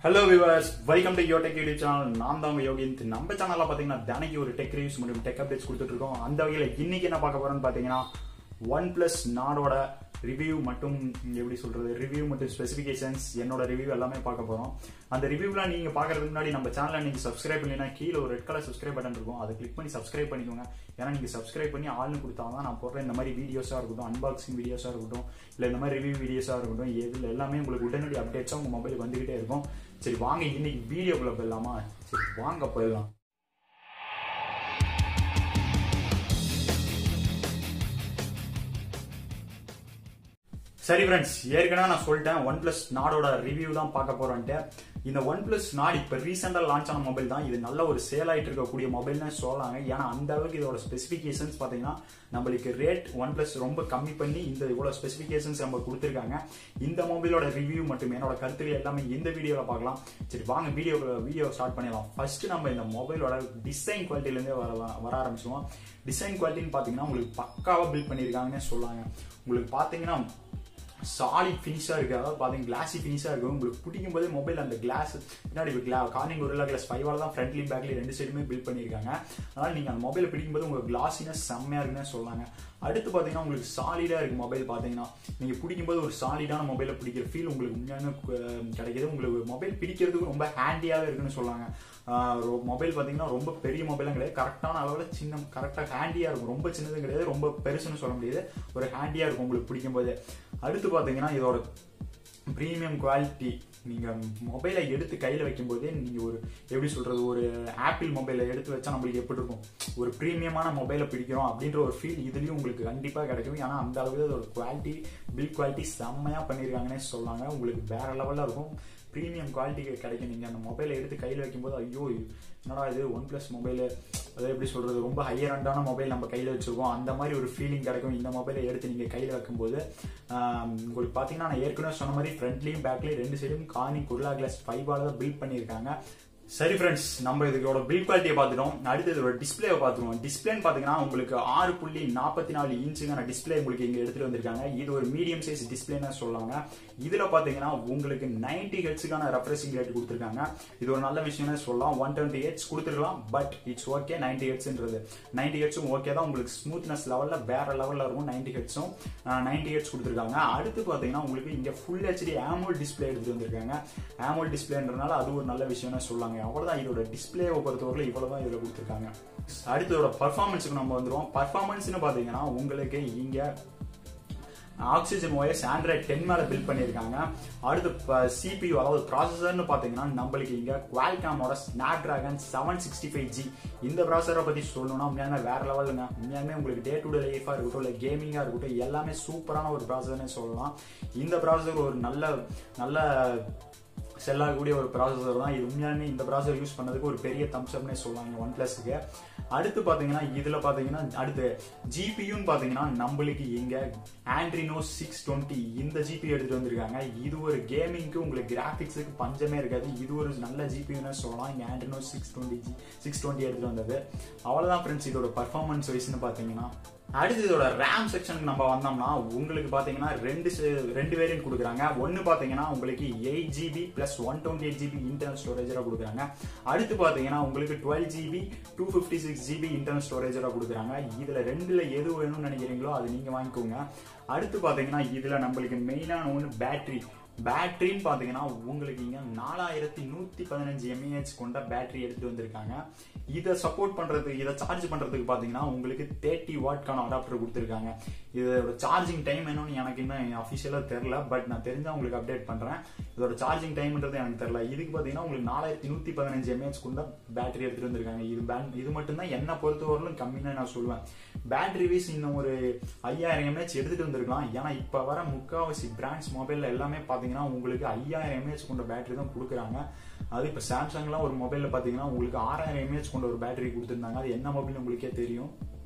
hello viewers welcome to Yotech YouTube channel நான் தான் உங்க யோகி நம்ம சேனல்ல பாத்தீங்கன்னா தினைக்கு ஒரு டெக் ரிவ்யூஸ் மற்றும் டெக் அப்டேட்ஸ் கொடுத்துட்டு இருக்கோம் அந்த வகையில இன்னைக்கு என்ன பார்க்க போறோம்னு பாத்தீங்கன்னா ஒன் பிளஸ் நாடோட ரிவ்யூ மட்டும் எப்படி சொல்றது ரிவ்யூ மற்றும் ஸ்பெசிஃபிகேஷன்ஸ் என்னோட ரிவ்யூ எல்லாமே பார்க்க போறோம் அந்த ரிவ்யூலாம் நீங்க பாக்குறதுக்கு முன்னாடி நம்ம சேனலை நீங்க சப்ஸ்கிரைப் பண்ணீங்கன்னா கீழே ஒரு ரெட் கலர் சப்ஸ்கிரைப் பட்டன் இருக்கும் அதை கிளிக் பண்ணி சப்ஸ்கிரைப் பண்ணிக்கோங்க ஏன்னா நீங்க சப்ஸ்கிரைப் பண்ணி ஆள்னு கொடுத்தாதான் நான் போடுற இந்த மாதிரி வீடியோஸா இருக்கட்டும் அன்பாக்சிங் வீடியோஸா இருக்கட்டும் இல்ல இந்த மாதிரி ரிவ்யூ வீடியோஸா இருக்கட்டும் எதுல எல்லாமே உங்களுக்கு உடனடி அப்டேட்ஸா உங்க மொபைல் வந்துகிட்டே இருக்கும் சரி வாங்க இன்னைக்கு வீடியோக்குள்ள போயிடலாமா சரி வாங்க போயிடலாம் சரி ஃப்ரெண்ட்ஸ் ஏற்கனவே நான் சொல்லிட்டேன் ஒன் பிளஸ் நாடோட ரிவ்யூ தான் பார்க்க போறேன்ட்டு இந்த ஒன் பிளஸ் நாட் இப்ப ரீசெண்டா லான்ச் ஆன மொபைல் தான் இது நல்ல ஒரு சேல் ஆயிட்டு இருக்கக்கூடிய மொபைல்னு சொல்லலாங்க ஏன்னா அந்த அளவுக்கு இதோட ஸ்பெசிபிகேஷன்ஸ் பாத்தீங்கன்னா நம்மளுக்கு ரேட் ஒன் பிளஸ் ரொம்ப கம்மி பண்ணி இந்த இவ்வளவு ஸ்பெசிபிகேஷன்ஸ் நம்ம கொடுத்துருக்காங்க இந்த மொபைலோட ரிவ்யூ மற்றும் என்னோட கருத்துக்கள் எல்லாமே இந்த வீடியோல பார்க்கலாம் சரி வாங்க வீடியோ வீடியோ ஸ்டார்ட் பண்ணிடலாம் ஃபர்ஸ்ட் நம்ம இந்த மொபைலோட டிசைன் குவாலிட்டில இருந்தே வர வர ஆரம்பிச்சுவோம் டிசைன் குவாலிட்டின்னு பாத்தீங்கன்னா உங்களுக்கு பக்காவா பில்ட் பண்ணிருக்காங்கன்னு சொல்லாங்க உங்களுக்கு பாத்தீங்கன்னா சாலிட் ஃபினிஷா இருக்கு அதாவது பாத்தீங்க கிளாசி ஃபினிஷா இருக்கு உங்களுக்கு பிடிக்கும் போதே மொபைல் அந்த கிளாஸ் பின்னாடி கிளா கார்னிங் ஒரு கிளாஸ் ஃபைவால தான் ஃப்ரண்ட்லி பேக்லி ரெண்டு சைடுமே பில்ட் பண்ணிருக்காங்க அதனால நீங்க அந்த மொபைல் பிடிக்கும் போது உங்களுக்கு கிளாசினஸ் செம்மையா இருக்குன்னு சொல்லாங்க அடுத்து பாத்தீங்கன்னா உங்களுக்கு சாலிடா இருக்கு மொபைல் பாத்தீங்கன்னா நீங்க பிடிக்கும் போது ஒரு சாலிடான மொபைல பிடிக்கிற ஃபீல் உங்களுக்கு உண்மையான கிடைக்குது உங்களுக்கு மொபைல் பிடிக்கிறதுக்கு ரொம்ப ஹேண்டியாவே இருக்குன்னு சொல்லாங்க மொபைல் பாத்தீங்கன்னா ரொம்ப பெரிய மொபைலும் கிடையாது கரெக்டான அளவுல சின்ன கரெக்டா ஹேண்டியா இருக்கும் ரொம்ப சின்னதும் கிடையாது ரொம்ப பெருசுன்னு சொல்ல முடியாது ஒரு ஹேண்டியா இருக்கும் உங்களுக்கு பிடிக்கும் போது அடுத்து பாத்தீங்கன்னா இதோட ப்ரீமியம் குவாலிட்டி நீங்க மொபைலை எடுத்து கையில வைக்கும் போதே நீங்க ஒரு எப்படி சொல்றது ஒரு ஆப்பிள் மொபைலை எடுத்து வச்சா நம்மளுக்கு எப்படி இருக்கும் ஒரு ப்ரீமியமான மொபைலை பிடிக்கிறோம் அப்படின்ற ஒரு ஃபீல் இதுலயும் உங்களுக்கு கண்டிப்பா கிடைக்கும் ஏன்னா அந்த அளவுக்கு அதோட குவாலிட்டி பில் குவாலிட்டி செம்மையா பண்ணிருக்காங்கன்னே சொல்லாங்க உங்களுக்கு வேற லெவல்ல இருக்கும் ப்ரீமியம் குவாலிட்டி கிடைக்கும் நீங்க அந்த மொபைலை எடுத்து கையில் வைக்கும்போது ஐயோ என்னடா இது ஒன் பிளஸ் மொபைல் அதை எப்படி சொல்றது ரொம்ப ஹையர் அண்டான மொபைல் நம்ம கையில் வச்சிருக்கோம் அந்த மாதிரி ஒரு ஃபீலிங் கிடைக்கும் இந்த மொபைலை எடுத்து நீங்க கையில் வைக்கும்போது உங்களுக்கு பாத்தீங்கன்னா நான் ஏற்கனவே சொன்ன மாதிரி ஃப்ரண்ட்லயும் பேக்லயும் ரெண்டு சைடும் கார்னிங் குர்லா கிளாஸ் ஃபைவால தான் பில்ட் பண்ணியிருக்காங்க சரி ஃப்ரெண்ட்ஸ் நம்ம இதோட பில் குவாலிட்டியை பார்த்துட்டோம் அடுத்து இதோட டிஸ்பிளேவை பார்த்துருவோம் டிஸ்பிளேன்னு பாத்தீங்கன்னா உங்களுக்கு ஆறு புள்ளி நாற்பத்தி நாலு இன்ச்சுக்கான டிஸ்பிளே உங்களுக்கு இங்க எடுத்துட்டு வந்திருக்காங்க இது ஒரு மீடியம் சைஸ் டிஸ்பிளேன்னு சொல்லுவாங்க இதுல பாத்தீங்கன்னா உங்களுக்கு நைன்டி ஹெட்ஸுக்கான ரெஃப்ரெஷிங் ரேட் கொடுத்துருக்காங்க இது ஒரு நல்ல விஷயம்னு சொல்லலாம் ஒன் டுவெண்ட்டி ஹெட்ஸ் கொடுத்துருக்கலாம் பட் இட்ஸ் ஓகே நைன்டி ஹெட்ஸ்ன்றது நைன்டி ஹெட்ஸும் ஓகே தான் உங்களுக்கு ஸ்மூத்னஸ் லெவல்ல வேற லெவல்ல இருக்கும் நைன்டி ஹெட்ஸும் நைன்டி ஹெட்ஸ் கொடுத்துருக்காங்க அடுத்து பாத்தீங்கன்னா உங்களுக்கு இங்க ஃபுல் ஹெச்டி ஆமோல் டிஸ்பிளே எடுத்துட்டு வந்திருக்காங்க ஆமோல் டிஸ்பிளேன்றனால அது ஒரு நல்ல விஷயம்னு சொல்லாங்க அவ்வளவுதான் இதோட டிஸ்பிளேவை பொறுத்தவரை இவ்வளவுதான் இதுல கொடுத்துருக்காங்க அடுத்து இதோட பர்ஃபார்மன்ஸுக்கு நம்ம வந்துருவோம் பர்ஃபார்மன்ஸ்னு பாத்தீங்கன்னா உங்களுக்கு இங்க ஆக்சிஜன் ஓஎஸ் ஆண்ட்ராய்ட் டென் மேல பில்ட் பண்ணிருக்காங்க அடுத்து சிபியூ அதாவது ப்ராசஸர்னு பாத்தீங்கன்னா நம்மளுக்கு இங்க குவால்காமோட Snapdragon seven sixty five G இந்த ப்ராசஸரை பத்தி சொல்லணும்னா உண்மையாலுமே வேற லெவலுங்க உண்மையாலுமே உங்களுக்கு டே டு டே லைஃபா இருக்கட்டும் இல்ல கேமிங்கா இருக்கட்டும் எல்லாமே சூப்பரான ஒரு ப்ராசஸர்னே சொல்லலாம் இந்த ப்ராசஸர் ஒரு நல்ல நல்ல செல்லாகக்கூடிய ஒரு ப்ராசஸர் தான் இது உண்மையாலுமே இந்த ப்ராசஸர் யூஸ் பண்ணதுக்கு ஒரு பெரிய தம்ஸ் அப்னே சொல்லலாம் ஒன் பிளஸ்க்கு அடுத்து பாத்தீங்கன்னா இதுல பாத்தீங்கன்னா அடுத்து ஜிபியூன்னு பாத்தீங்கன்னா நம்மளுக்கு இங்க ஆண்ட்ரினோ சிக்ஸ் டுவெண்ட்டி இந்த ஜிபி எடுத்துட்டு வந்திருக்காங்க இது ஒரு கேமிங்க்கு உங்களுக்கு கிராபிக்ஸுக்கு பஞ்சமே இருக்காது இது ஒரு நல்ல ஜிபியூன்னு சொல்லலாம் இங்க Adreno six twenty G six twenty எடுத்துட்டு வந்தது அவ்வளவுதான் ஃப்ரெண்ட்ஸ் இதோட பர்ஃபார்மன்ஸ் வைஸ்னு பாத்தீங்கன்னா அடுத்து இதோட ரேம் செக்ஷனுக்கு நம்ம வந்தோம்னா உங்களுக்கு பாத்தீங்கன்னா ரெண்டு ரெண்டு வேரியன்ட் கொடுக்குறாங்க ஒன்னு பாத்தீங்கன்னா உங்களுக்கு eight GB plus one twenty eight GB internal ஸ்டோரேஜரா கொடுக்குறாங்க அடுத்து பாத்தீங்கன்னா உங்களுக்கு twelve GB two fifty six GB internal ஸ்டோரேஜரா கொடுக்குறாங்க இதுல ரெண்டுல எது வேணும்னு நினைக்கிறீங்களோ அது நீங்க வாங்கிக்கோங்க அடுத்து பாத்தீங்கன்னா இதுல நம்மளுக்கு மெயினான ஒன்று பேட்டரி பேட்டரின்னு பாத்தீங்கன்னா உங்களுக்கு இங்க நாலாயிரத்தி நூத்தி பதினஞ்சு எம்ஏஹெச் கொண்ட பேட்டரி எடுத்துட்டு வந்திருக்காங்க இதை சப்போர்ட் பண்றதுக்கு இதை சார்ஜ் பண்றதுக்கு பாத்தீங்கன்னா உங்களுக்கு தேர்ட்டி வாட்கான அடாப்டர் கொடுத்துருக்காங்க இதோட சார்ஜிங் டைம் என்னன்னு எனக்கு இன்னும் அஃபிஷியலா தெரியல பட் நான் தெரிஞ்சா உங்களுக்கு அப்டேட் பண்றேன் இதோட சார்ஜிங் டைம்ன்றது எனக்கு தெரியல இதுக்கு பாத்தீங்கன்னா உங்களுக்கு நாலாயிரத்தி நூத்தி பதினஞ்சு எம்ஏஹெச் கொண்ட பேட்டரி எடுத்துட்டு வந்திருக்காங்க இது இது மட்டும்தான் என்ன பொறுத்தவரையிலும் கம்மின்னு நான் சொல்லுவேன் பேட்டரி வைஸ் இன்னும் ஒரு ஐயாயிரம் எம்ஏஹெச் எடுத்துட்டு வந்திருக்கலாம் ஏன்னா இப்ப வர முக்காவாசி பிராண்ட்ஸ் மொபைல் எல்லாமே பாத்தீங்கன்னா உங்களுக்கு ஐயாயிரம் எம்ஏஹெச் கொண்ட பேட்டரி தான் கொடுக்குறாங்க அது இப்ப சாம்சங்லாம் ஒரு மொபைல்ல பாத்தீங்கன்னா உங்களுக்கு ஆறாயிரம் எம்ஏஹெச் கொண்ட ஒரு பேட்டரி கொடுத்துருந்தாங்க அது என்ன மொபைல் உங்களுக்கே தெரியும்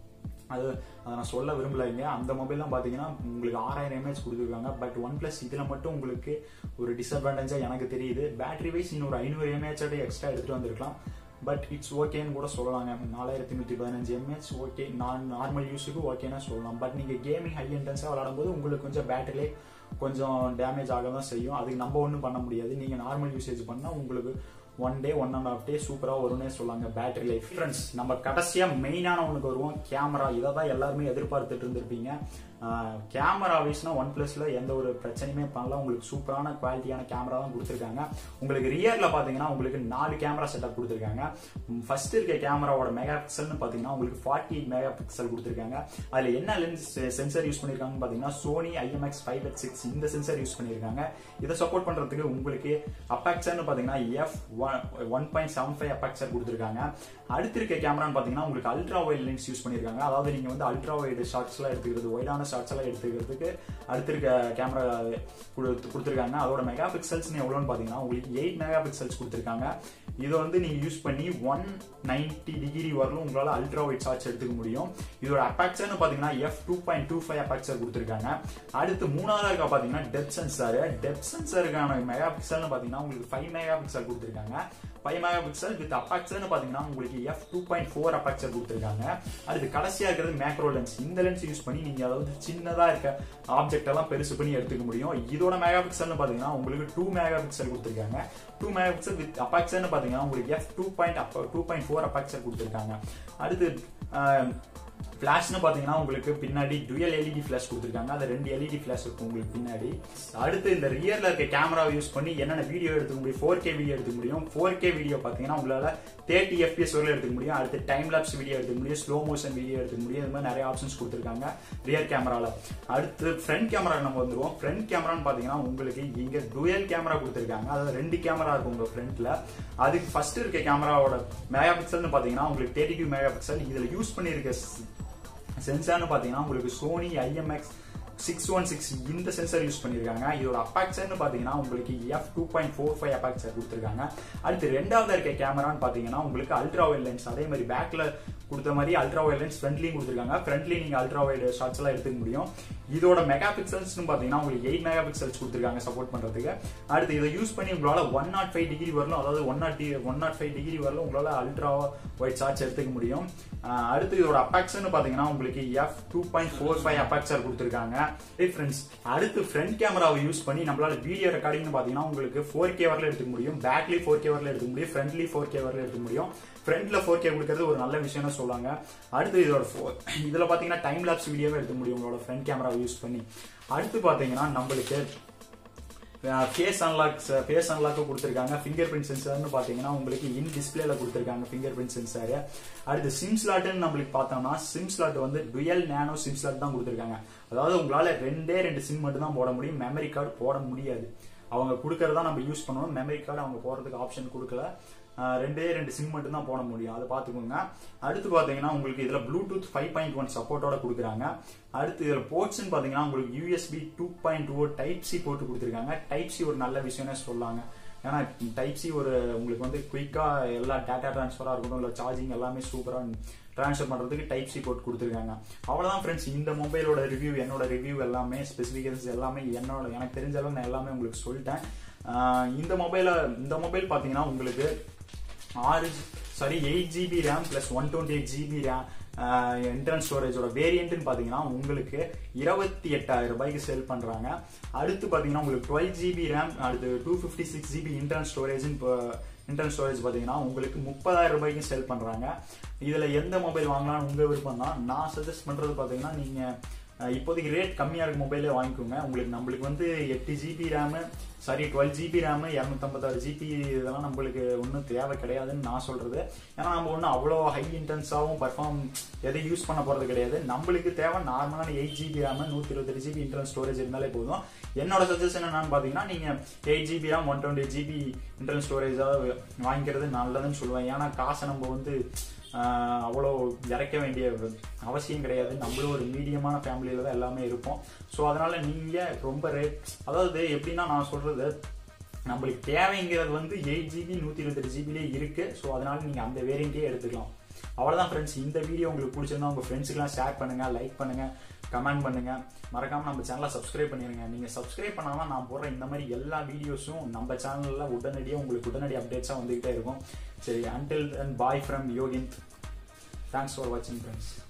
அது அதை நான் சொல்ல விரும்பலைங்க அந்த மொபைல்லாம் பாத்தீங்கன்னா உங்களுக்கு ஆறாயிரம் எம்ஏஹெச் கொடுத்துருக்காங்க பட் ஒன் பிளஸ் இதுல மட்டும் உங்களுக்கு ஒரு டிஸ்அட்வான்டேஜா எனக்கு தெரியுது பேட்டரி வைஸ் இன்னொரு ஐநூறு எம்ஏஹெச் எக்ஸ்ட்ரா எடுத்துட்டு வந்திருக்கலாம் பட் இட்ஸ் ஓகேன்னு கூட சொல்லலாங்க நாலாயிரத்தி நூத்தி பதினஞ்சு எம்ஏஹெச் ஓகே நான் நார்மல் யூஸுக்கு ஓகேன்னு சொல்லலாம் பட் நீங்க கேமிங் ஹை இன்டென்ஸா விளையாடும் போது உங்களுக்கு கொஞ்சம் பேட்டரிலே கொஞ்சம் டேமேஜ் ஆக தான் செய்யும் அதுக்கு நம்ம ஒன்றும் பண்ண முடியாது நீங்கள் நார்மல் யூசேஜ் பண்ணால் உங்களுக்கு one day one and half day சூப்பராக வரும்னே சொல்லாங்க பேட்டரி லைஃப் ஃப்ரெண்ட்ஸ் நம்ம கடைசியாக மெயினான ஒன்றுக்கு வருவோம் கேமரா இதை தான் எல்லாருமே எதிர்பார்த்துட்டு இருந்திருப்பீங்க கேமரா வைஸ்னா ஒன் பிளஸ்ல எந்த ஒரு பிரச்சனையுமே பண்ணல உங்களுக்கு சூப்பரான குவாலிட்டியான கேமரா தான் கொடுத்துருக்காங்க உங்களுக்கு ரியர்ல பாத்தீங்கன்னா உங்களுக்கு நாலு கேமரா செட்டப் கொடுத்துருக்காங்க ஃபர்ஸ்ட் இருக்க கேமராவோட மெகா பிக்சல்னு பாத்தீங்கன்னா உங்களுக்கு ஃபார்ட்டி எயிட் மெகா பிக்சல் கொடுத்துருக்காங்க அதுல என்ன லென்ஸ் சென்சர் யூஸ் பண்ணிருக்காங்கன்னு பாத்தீங்கன்னா Sony IMX five eight six இந்த சென்சர் யூஸ் பண்ணிருக்காங்க இதை சப்போர்ட் பண்றதுக்கு உங்களுக்கு அப்பாக்சர்னு பாத்தீங்கன்னா F one point seven five aperture கொடுத்துருக்காங்க அடுத்து இருக்க கேமரான்னு பாத்தீங்கன்னா உங்களுக்கு அல்ட்ரா வைட் லென்ஸ் யூஸ் பண்ணிருக்காங்க அதாவது நீங்க வந்து அல்ட்ரா வைட் ஷார்ட்ஸ் எல்லாம் எடுத்துக்கிறது ஒய்டான ஷார்ட்ஸ் எல்லாம் எடுத்துக்கிறதுக்கு அடுத்து இருக்க கேமரா கொடுத்துருக்காங்க அதோட மெகா பிக்சல்ஸ் எவ்வளோன்னு பாத்தீங்கன்னா உங்களுக்கு எயிட் மெகா பிக்சல்ஸ் கொடுத்துருக்காங்க இதை வந்து நீங்க யூஸ் பண்ணி ஒன் நைன்டி டிகிரி வரலும் உங்களால அல்ட்ரா வைட் ஷார்ட்ஸ் எடுத்துக்க முடியும் இதோட அப்பாக்சர்னு பாத்தீங்கன்னா F two point two five aperture கொடுத்துருக்காங்க அடுத்து மூணாவது இருக்கா பாத்தீங்கன்னா டெப் சென்சார் டெப் சென்சருக்கான மெகா பிக்சல்னு பாத்தீங்கன்னா உங்களுக்கு ஃபைவ் மெகா பிக்சல் கொடுத்துருக்காங்க ஃபைவ் மெகா பிக்சல் வித் அப்பாக்சர்னு பாத்தீங்கன்னா உங்களுக்கு F two point four aperture கொடுத்துருக்காங்க அடுத்து கடைசியா இருக்கிறது மேக்ரோ லென்ஸ் இந்த லென்ஸ் யூஸ் பண்ணி நீங்க அதாவது சின்னதா இருக்க ஆப்ஜெக்ட் எல்லாம் பெருசு பண்ணி எடுத்துக்க முடியும் இதோட மெகா பிக்சல்னு பாத்தீங்கன்னா உங்களுக்கு டூ மெகா பிக்சல் கொடுத்துருக்காங்க டூ மெகா பிக்சல் வித் அப்பாக்சர்னு பாத்தீங்கன்னா உங்களுக்கு F two point two point four aperture கொடுத்துருக்காங்க அடுத்து ஃபிளாஷ்னு பாத்தீங்கன்னா உங்களுக்கு பின்னாடி டுயல் எல்இடி ஃபிளாஷ் கொடுத்துருக்காங்க அது ரெண்டு எல்இடி ஃபிளாஷ் இருக்கும் உங்களுக்கு பின்னாடி அடுத்து இந்த ரியர்ல இருக்க கேமராவை யூஸ் பண்ணி என்னென்ன வீடியோ எடுத்துக்க முடியும் ஃபோர் கே வீடியோ எடுத்துக்க முடியும் ஃபோர் கே வீடியோ பாத்தீங்கன்னா உங்களால தேர்ட்டி எஃபிஎஸ் வரல எடுத்துக்க முடியும் அடுத்து டைம் லாப்ஸ் வீடியோ எடுத்துக்க முடியும் ஸ்லோ மோஷன் வீடியோ எடுத்துக்க முடியும் இது மாதிரி நிறைய ஆப்ஷன்ஸ் கொடுத்துருக்காங்க ரியர் கேமரால அடுத்து ஃப்ரண்ட் கேமரா நம்ம வந்துருவோம் ஃப்ரண்ட் கேமரான்னு பாத்தீங்கன்னா உங்களுக்கு இங்க டுயல் கேமரா கொடுத்துருக்காங்க அதாவது ரெண்டு கேமரா இருக்கும் உங்க ஃப்ரண்ட்ல அதுக்கு ஃபர்ஸ்ட் இருக்க கேமராவோட மெகா பிக்சல்னு பாத்தீங்கன்னா உங்களுக்கு தேர்ட்டி டூ மெகா பிக்சல் இதுல யூஸ் பண்ணிருக்க சென்சார்னு பாத்தீங்கன்னா உங்களுக்கு Sony IMX six one six இந்த சென்சர் யூஸ் பண்ணிருக்காங்க இதோட அப்பாக்சர்னு பாத்தீங்கன்னா உங்களுக்கு F two point four five aperture கொடுத்துருக்காங்க அடுத்து ரெண்டாவது இருக்க கேமரான்னு பாத்தீங்கன்னா உங்களுக்கு அல்ட்ரா வைட் லென்ஸ் அதே மாதிரி பேக்ல கொடுத்த மாதிரி அல்ட்ரா வைட் லென்ஸ் ஃப்ரண்ட்லையும் கொடுத்துருக்காங்க ஃப்ரண்ட்லி நீங்க அல்ட்ரா வைட் ஷார்ட்ஸ் எல்லாம் எடுத்துக்க முடியும் இதோட மெகா பிக்சல்ஸ் பாத்தீங்கன்னா உங்களுக்கு எயிட் மெகா பிக்சல்ஸ் கொடுத்துருக்காங்க சப்போர்ட் பண்றதுக்கு அடுத்து இதை யூஸ் பண்ணி உங்களால ஒன் நாட் ஃபைவ் டிகிரி வரலும் அதாவது one naught one naught five degree வரலும் உங்களால அல்ட்ரா ஒயிட் ஷார்ட்ஸ் எடுத்துக்க முடியும் அடுத்து இதோட அப்பாக்சர்னு பாத்தீங்கன்னா உங்களுக்கு F two point four five aperture கொடுத்துருக்காங்க ஃப்ரெண்ட்ஸ் அடுத்து ஃப்ரண்ட் கேமராவை யூஸ் பண்ணி நம்மளால வீடியோ ரெக்கார்டிங்னு பாத்தீங்கன்னா உங்களுக்கு ஃபோர் கே வரல எடுத்துக்க முடியும் பேக்லி ஃபோர் கே வரல எடுத்துக்க முடியும் ஃப்ரண்ட்லி ஃபோர் கே வரல எடுத்துக்க முடியும் ஃப்ரண்ட்ல ஃபோர் கே கொடுக்கறது ஒரு நல்ல விஷயம்னு சொல்லுவாங்க அடுத்து இதோட இதுல பாத்தீங்கன்னா டைம் லாப்ஸ் வீடியோவே எடுக்க முடியும் உங்களோட ஃப்ரண்ட் கேமராவை யூஸ் பண்ணி அடுத்து பாத்தீங்கன்னா நம்மளுக்கு ஃபேஸ் அன்லாக் ஃபேஸ் அன்லாக் கொடுத்துருக்காங்க ஃபிங்கர் பிரிண்ட் சென்சார்னு பாத்தீங்கன்னா உங்களுக்கு இன் டிஸ்பிளேல கொடுத்துருக்காங்க ஃபிங்கர் பிரிண்ட் சென்சார் அடுத்து சிம் ஸ்லாட்னு நம்மளுக்கு பார்த்தோம்னா சிம் ஸ்லாட் வந்து டுயல் நேனோ சிம் ஸ்லாட் தான் கொடுத்துருக்காங்க அதாவது உங்களால ரெண்டே ரெண்டு சிம் மட்டும் தான் போட முடியும் மெமரி கார்டு போட முடியாது அவங்க கொடுக்கறதா நம்ம யூஸ் பண்ணணும் மெமரி கார்டு அவங்க போறதுக்கு ஆப்ஷன் கொடுக்கல ரெண்டே ரெண்டு சிம் மட்டும் தான் போட முடியும் அதை பார்த்துக்கோங்க அடுத்து பார்த்தீங்கன்னா உங்களுக்கு இதில் ப்ளூடூத் ஃபைவ் பாயிண்ட் ஒன் சப்போர்ட்டோட கொடுக்குறாங்க அடுத்து இதில் போர்ட்ஸ்னு பார்த்தீங்கன்னா உங்களுக்கு USB two point O type C போட்டு கொடுத்துருக்காங்க டைப் சி ஒரு நல்ல விஷயம்னே சொல்லாங்க ஏன்னா டைப் சி ஒரு உங்களுக்கு வந்து குயிக்காக எல்லா டேட்டா ட்ரான்ஸ்ஃபராக இருக்கட்டும் இல்லை சார்ஜிங் எல்லாமே சூப்பராக ட்ரான்ஸ்ஃபர் பண்ணுறதுக்கு டைப் சி போட்டு கொடுத்துருக்காங்க அவ்வளோதான் ஃப்ரெண்ட்ஸ் இந்த மொபைலோட ரிவ்யூ என்னோட ரிவ்யூ எல்லாமே ஸ்பெசிஃபிகேஷன்ஸ் எல்லாமே என்னோட எனக்கு தெரிஞ்ச அளவு நான் எல்லாமே உங்களுக்கு சொல்லிட்டேன் இந்த மொபைலை இந்த மொபைல் பார்த்தீங்கன்னா உங்களுக்கு ஆறு sorry eight GB RAM plus one twenty eight GB RAM internal ஸ்டோரேஜோட வேரியன்ட்னு பாத்தீங்கன்னா உங்களுக்கு இருபத்தி எட்டாயிரம் ரூபாய்க்கு சேல் பண்றாங்க அடுத்து பாத்தீங்கன்னா உங்களுக்கு டுவெல் ஜிபி ரேம் அடுத்து two fifty six GB internal storage internal storage பாத்தீங்கன்னா உங்களுக்கு முப்பதாயிரம் ரூபாய்க்கு சேல் பண்றாங்க இதுல எந்த மொபைல் வாங்கலாம்னு உங்க விருப்பம் தான் நான் சஜஸ்ட் பண்றது பாத்தீங்கன்னா நீங்க இப்போதைக்கு ரேட் கம்மியாக இருக்க மொபைலே வாங்கிக்கோங்க உங்களுக்கு நம்மளுக்கு வந்து எட்டு GB RAM sorry twelve GB RAM இரநூத்தம்பத்தாறு ஜிபி இதெல்லாம் நம்மளுக்கு ஒன்றும் தேவை கிடையாதுன்னு நான் சொல்றது ஏன்னா நம்ம ஒன்றும் அவ்வளோ ஹை இன்டென்ஸாகவும் பர்ஃபார்ம் எதையும் யூஸ் பண்ண போகிறது கிடையாது நம்மளுக்கு தேவை நார்மலான எயிட் ஜிபி ரேமு நூற்றி இருபத்தெட்டு ஜிபி இன்டர்னல் ஸ்டோரேஜ் இருந்தாலே போதும் என்னோட சஜஷன் என்னன்னு பார்த்தீங்கன்னா நீங்கள் eight GB RAM one twenty GB internal ஸ்டோரேஜாக வாங்கிக்கிறது நல்லதுன்னு சொல்லுவேன் ஏன்னா காசை நம்ம வந்து அவ்வளோ இறக்க வேண்டிய அவசியம் கிடையாது நம்மளும் ஒரு மீடியமான ஃபேமிலியில தான் எல்லாமே இருப்போம் ஸோ அதனால நீங்க ரொம்ப ரேட் அதாவது எப்படின்னா நான் சொல்றது நம்மளுக்கு தேவைங்கிறது வந்து எயிட் ஜிபி நூத்தி இருபத்தெட்டு ஜிபிலே இருக்கு ஸோ அதனால நீங்க அந்த வேரியண்டே எடுத்துக்கலாம் அவ்வளவுதான் ஃப்ரெண்ட்ஸ் இந்த வீடியோ உங்களுக்கு பிடிச்சிருந்தா உங்க ஃப்ரெண்ட்ஸுக்கெல்லாம் ஷேர் பண்ணுங்க லைக் பண்ணுங்க கமெண்ட் பண்ணுங்க மறக்காம நம்ம சேனலை சப்ஸ்கிரைப் பண்ணிருங்க நீங்க சப்ஸ்கிரைப் பண்ணாதான் நான் போடுற இந்த மாதிரி எல்லா வீடியோஸும் நம்ம சேனல்ல உடனடியாக உங்களுக்கு உடனடி அப்டேட்ஸா வந்துகிட்டே இருக்கும் சரி அன்டில் அண்ட் பாய் ஃப்ரம் யோகிந்த் தேங்க்ஸ் ஃபார் வாட்சிங் ஃப்ரெண்ட்ஸ்